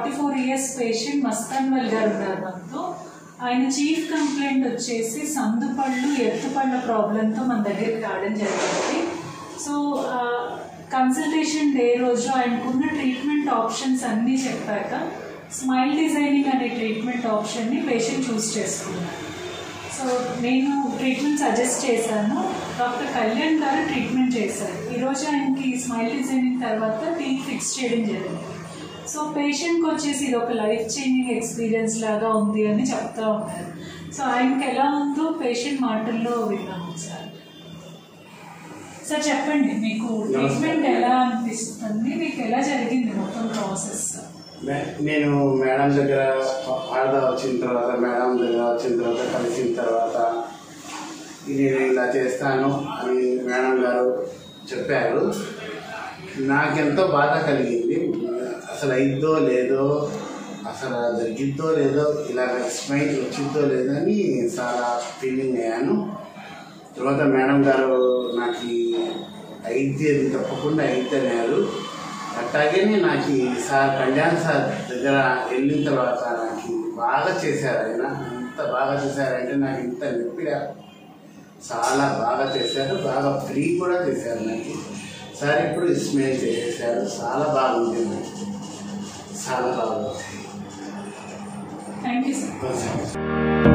forty four years patient మస్తాన్వల్ గారు ఉన్నారు మనతో ఆయన చీఫ్ కంప్లైంట్ వచ్చేసి సందుపళ్ళు ఎత్తుపళ్ళ ప్రాబ్లంతో మన దగ్గరికి రావడం జరిగింది సో కన్సల్టేషన్ డే రోజు ఆయనకున్న ట్రీట్మెంట్ ఆప్షన్స్ అన్నీ చెప్పాక స్మైల్ డిజైనింగ్ అనే ట్రీట్మెంట్ ఆప్షన్ని పేషెంట్ చూస్ చేసుకున్నారు సో నేను ట్రీట్మెంట్ సజెస్ట్ చేశాను డాక్టర్ కళ్యాణ్ గారు ట్రీట్మెంట్ చేశారు ఈరోజు ఆయనకి స్మైల్ డిజైనింగ్ తర్వాత టీత్ ఫిక్స్ చేయడం జరిగింది సో పేషెంట్కి వచ్చేసి ఇది ఒక లైఫ్ చేంజింగ్ ఎక్స్పీరియన్స్ లాగా ఉంది అని చెప్తా ఉన్నారు సో ఆయనకి ఎలా ఉందో పేషెంట్ మాటల్లో విన్నాము సార్ సార్ చెప్పండి మీకు ట్రీట్మెంట్ ఎలా అనిపిస్తుంది మీకు ఎలా జరిగింది మొత్తం ప్రాసెస్ మే- నేను మేడం దగ్గర ఆడదా వచ్చిన తర్వాత మేడం దగ్గర వచ్చిన తర్వాత కలిసిన తర్వాత నేను ఇలా చేస్తాను అని మేడం గారు చెప్పారు నాకెంతో బాధ కలిగింది అసలు అయిద్దో లేదో అసలు జరిగిద్దో లేదో ఇలా స్మైల్ వచ్చిద్దో లేదో అని చాలా ఫీలింగ్ అయ్యాను తర్వాత మేడం గారు నాకు అయితే అది తప్పకుండా అయితే అన్నారు అట్లాగనే నాకు ఈ సార్ కళ్యాణ్ సార్ దగ్గర వెళ్ళిన తర్వాత నాకు బాగా చేశారు ఆయన ఎంత బాగా చేశారంటే నాకు ఇంత నొప్పిగా చాలా బాగా చేశారు బాగా ఫ్రీ కూడా చేశారు నాకు సార్ ఇప్పుడు స్మెల్ చేసేసారు చాలా బాగుంది నాకు చాలా బాగుంది థ్యాంక్ యూ సార్